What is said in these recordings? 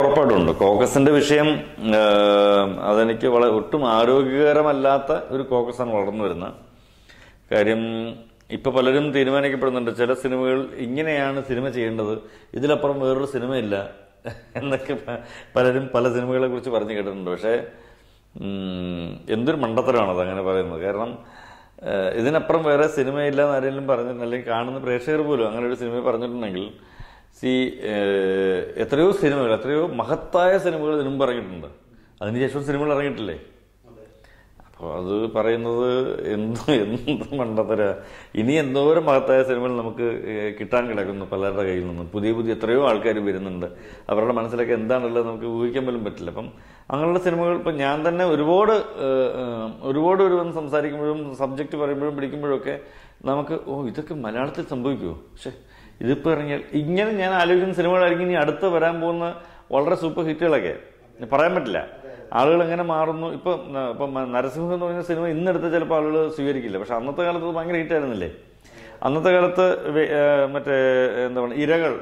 ഉറപ്പായിട്ടും ഉണ്ട് കോക്കസിന്റെ വിഷയം ആ, അതെനിക്ക് വളരെ ഒട്ടും ആരോഗ്യകരമല്ലാത്ത ഒരു കോക്കസാണ് വളർന്നു വരുന്നത് കാര്യം ഇപ്പൊ പലരും തീരുമാനിക്കപ്പെടുന്നുണ്ട് ചില സിനിമകൾ ഇങ്ങനെയാണ് സിനിമ ചെയ്യേണ്ടത് ഇതിലപ്പുറം വേറൊരു സിനിമയില്ല എന്നൊക്കെ പ- പലരും പല സിനിമകളെ കുറിച്ച് പറഞ്ഞു കേട്ടിട്ടുണ്ട് പക്ഷേ ഉം, എന്തൊരു മണ്ടത്തരമാണത് അങ്ങനെ പറയുന്നത് കാരണം ഏഹ്, ഇതിനപ്പുറം വേറെ സിനിമയില്ല എന്ന് ആരെങ്കിലും പറഞ്ഞിട്ടുണ്ട് അല്ലെങ്കിൽ കാണുന്ന പ്രേക്ഷകർ പോലും അങ്ങനെ ഒരു സിനിമ പറഞ്ഞിട്ടുണ്ടെങ്കിൽ സി എത്രയോ സിനിമകൾ എത്രയോ മഹത്തായ സിനിമകൾ ഇതിനും പറഞ്ഞിട്ടുണ്ട് അതിനുശേഷം സിനിമകൾ ഇറങ്ങിയിട്ടില്ലേ അപ്പോൾ അത് പറയുന്നത് എന്ത് എന്ത് മണ്ടത്തര ഇനി എന്തോരം മഹത്തായ സിനിമകൾ നമുക്ക് ഏഹ്, കിട്ടാൻ കിടക്കുന്നു പലരുടെ കയ്യിൽ നിന്നും പുതിയ പുതിയ എത്രയോ ആൾക്കാർ വരുന്നുണ്ട് അവരുടെ മനസ്സിലൊക്കെ എന്താണുള്ളത് നമുക്ക് ഊഹിക്കാൻ പോലും പറ്റില്ല അപ്പം അങ്ങനെയുള്ള സിനിമകൾ ഇപ്പം ഞാൻ തന്നെ ഒരുപാട് ഏഹ്, ഏഹ്, ഒരുപാട് ഒരു വന്ന് സംസാരിക്കുമ്പോഴും സബ്ജക്റ്റ് പറയുമ്പോഴും പിടിക്കുമ്പോഴും ഒക്കെ നമുക്ക് ഓ ഇതൊക്കെ മലയാളത്തിൽ സംഭവിക്കുമോ പക്ഷേ ഇതിപ്പോൾ ഇറങ്ങിയാൽ ഇങ്ങനെ ഞാൻ ആലോചിക്കുന്ന സിനിമകളായിരിക്കും ഇനി അടുത്ത് വരാൻ പോകുന്ന വളരെ സൂപ്പർ ഹിറ്റുകളൊക്കെ പറയാൻ പറ്റില്ല ആളുകൾ എങ്ങനെ മാറുന്നു ഇപ്പൊ ന- ഇപ്പൊ മ- നരസിംഹം എന്ന് പറയുന്ന സിനിമ ഇന്നെടുത്ത് ചിലപ്പോൾ ആളുകൾ സ്വീകരിക്കില്ല പക്ഷെ അന്നത്തെ കാലത്ത് അത് ഭയങ്കര ഹിറ്റായിരുന്നില്ലേ അന്നത്തെ കാലത്ത് വെ- ഏ, മറ്റേ എന്താ പറയുക ഇരകൾ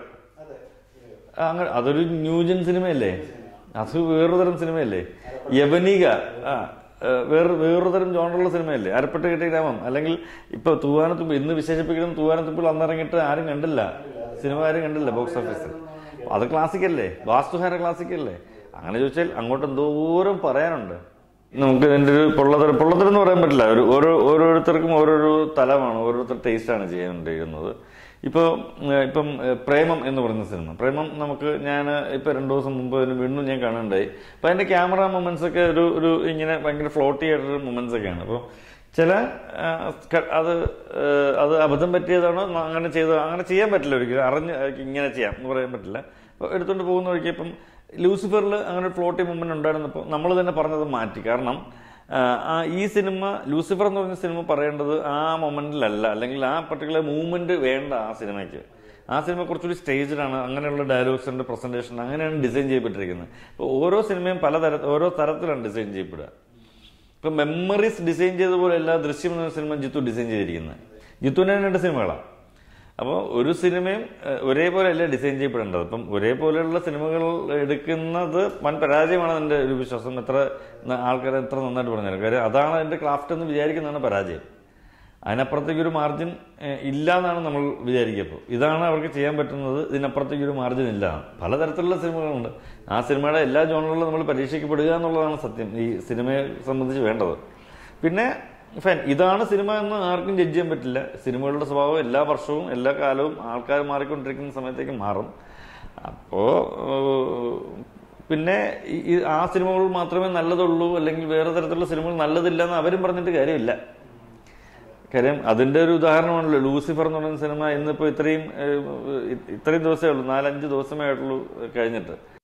ആ, അങ്ങനെ അതൊരു ന്യൂജൻ സിനിമയല്ലേ അത് വേറൊരു തരം സിനിമയല്ലേ യവനിക ആ ഏ, വേറെ വേറൊരു തരം ജോണറുള്ള സിനിമയല്ലേ അരപ്പെട്ട് കിട്ടിയ ഗ്രാമം അല്ലെങ്കിൽ ഇപ്പൊ തൂവാനത്തുമ്പ് ഇന്ന് വിശേഷിപ്പിക്കുന്ന തൂവാനത്തുമ്പിൽ അന്നിറങ്ങിയിട്ട് ആരും കണ്ടില്ല സിനിമ ആരും കണ്ടില്ല ബോക്സ് ഓഫീസിൽ അത് ക്ലാസിക് അല്ലേ വാസ്തുഹാര ക്ലാസിക് അല്ലേ അങ്ങനെ ചോദിച്ചാൽ അങ്ങോട്ട് എന്തോരം പറയാനുണ്ട് നമുക്ക് ഇതിന്റെ ഒരു പൊള്ളത്തരം പൊള്ളത്തരം എന്ന് പറയാൻ പറ്റില്ല ഒരു ഓരോ ഓരോരുത്തർക്കും ഓരോരോ തലമാണ് ഓരോരുത്തർ ടേസ്റ്റാണ് ചെയ്യാണ്ടിരിക്കുന്നത് ഇപ്പോൾ ഇപ്പം ഏഹ്, പ്രേമം എന്ന് പറയുന്ന സിനിമ പ്രേമം നമുക്ക് ഞാൻ ഇപ്പം രണ്ടു ദിവസം മുമ്പ് അതിന് വീണ്ടും ഞാൻ കാണുന്നുണ്ടായി അപ്പം അതിന്റെ ക്യാമറ മൊമെന്റ്സ് ഒക്കെ ഒരു ഒരു ഇങ്ങനെ ഭയങ്കര ഫ്ലോട്ടി ആയിട്ടൊരു മൊമെന്റ്സ് ഒക്കെയാണ് അപ്പോൾ ചില ആ, ക- അത് ഏഹ്, അത് അബദ്ധം പറ്റിയതാണോ ന- അങ്ങനെ ചെയ്തത് അങ്ങനെ ചെയ്യാൻ പറ്റില്ല ഒരിക്കലും അറിഞ്ഞ് ഇങ്ങനെ ചെയ്യാം എന്ന് പറയാൻ പറ്റില്ല അപ്പോൾ എടുത്തുകൊണ്ട് പോകുന്ന വഴിക്ക് ഇപ്പം ലൂസിഫറിൽ അങ്ങനെ ഒരു ഫ്ലോട്ടി മൂവ്മെന്റ് ഉണ്ടായിരുന്നപ്പോൾ നമ്മൾ തന്നെ പറഞ്ഞത് മാറ്റി കാരണം ആ, ആ ഈ സിനിമ ലൂസിഫർ എന്ന് പറഞ്ഞ സിനിമ പറയേണ്ടത് ആ മൊമെന്റിലല്ല അല്ലെങ്കിൽ ആ പർട്ടിക്കുലർ മൂവ്മെന്റ് വേണ്ട ആ സിനിമയ്ക്ക് ആ സിനിമ കുറച്ചുകൂടി സ്റ്റേജിലാണ് അങ്ങനെയുള്ള ഡയലോഗ്സിന്റെ പ്രസന്റേഷൻ അങ്ങനെയാണ് ഡിസൈൻ ചെയ്യപ്പെട്ടിരിക്കുന്നത് അപ്പോൾ ഓരോ സിനിമയും പല തര ഓരോ തരത്തിലാണ് ഡിസൈൻ ചെയ്യപ്പെടുക ഇപ്പൊ മെമ്മറീസ് ഡിസൈൻ ചെയ്ത പോലെ എല്ലാ ദൃശ്യം എന്ന സിനിമ ജിത്തു ഡിസൈൻ ചെയ്തിരിക്കുന്നത് ജിത്തുവിന്റെ തന്നെ രണ്ട് സിനിമകളാണ് അപ്പോൾ ഒരു സിനിമയും ഏഹ്, ഒരേപോലെ അല്ല ഡിസൈൻ ചെയ്യപ്പെടേണ്ടത് അപ്പം ഒരേപോലെയുള്ള സിനിമകൾ എടുക്കുന്നത് വൻ പരാജയമാണ് എൻ്റെ ഒരു വിശ്വാസം എത്ര ആൾക്കാർ എത്ര നന്നായിട്ട് പറഞ്ഞാലും കാര്യം അതാണ് അതിന്റെ ക്രാഫ്റ്റ് എന്ന് വിചാരിക്കുന്നതാണ് പരാജയം അതിനപ്പുറത്തേക്ക് ഒരു മാർജിൻ ഇല്ല എന്നാണ് നമ്മൾ വിചാരിക്കപ്പോൾ ഇതാണ് അവർക്ക് ചെയ്യാൻ പറ്റുന്നത് ഇതിനപ്പുറത്തേക്ക് ഒരു മാർജിൻ ഇല്ല പലതരത്തിലുള്ള സിനിമകളുണ്ട് ആ സിനിമയുടെ എല്ലാ ജോണറിലും നമ്മൾ പരീക്ഷിക്കപ്പെടുക എന്നുള്ളതാണ് സത്യം ഈ സിനിമയെ സംബന്ധിച്ച് വേണ്ടത് പിന്നെ ഫൈൻ ഇതാണ് സിനിമ എന്ന് ആർക്കും ജഡ്ജ് ചെയ്യാൻ പറ്റില്ല സിനിമകളുടെ സ്വഭാവം എല്ലാ വർഷവും എല്ലാ കാലവും ആൾക്കാർ മാറിക്കൊണ്ടിരിക്കുന്ന സമയത്തേക്ക് മാറും അപ്പോ ഏഹ്, പിന്നെ ഈ- ഈ ആ സിനിമകൾ മാത്രമേ നല്ലതുള്ളൂ അല്ലെങ്കിൽ വേറെ തരത്തിലുള്ള സിനിമകൾ നല്ലതില്ല എന്ന് അവരും പറഞ്ഞിട്ട് കാര്യമില്ല കാര്യം അതിന്റെ ഒരു ഉദാഹരണമാണല്ലോ ലൂസിഫർ എന്ന് പറയുന്ന സിനിമ ഇന്നിപ്പോ ഇത്രയും ഏഹ്, ഇത്രയും ദിവസമേ ഉള്ളൂ നാലഞ്ച് ദിവസമേ ആയിട്ടുള്ളൂ കഴിഞ്ഞിട്ട്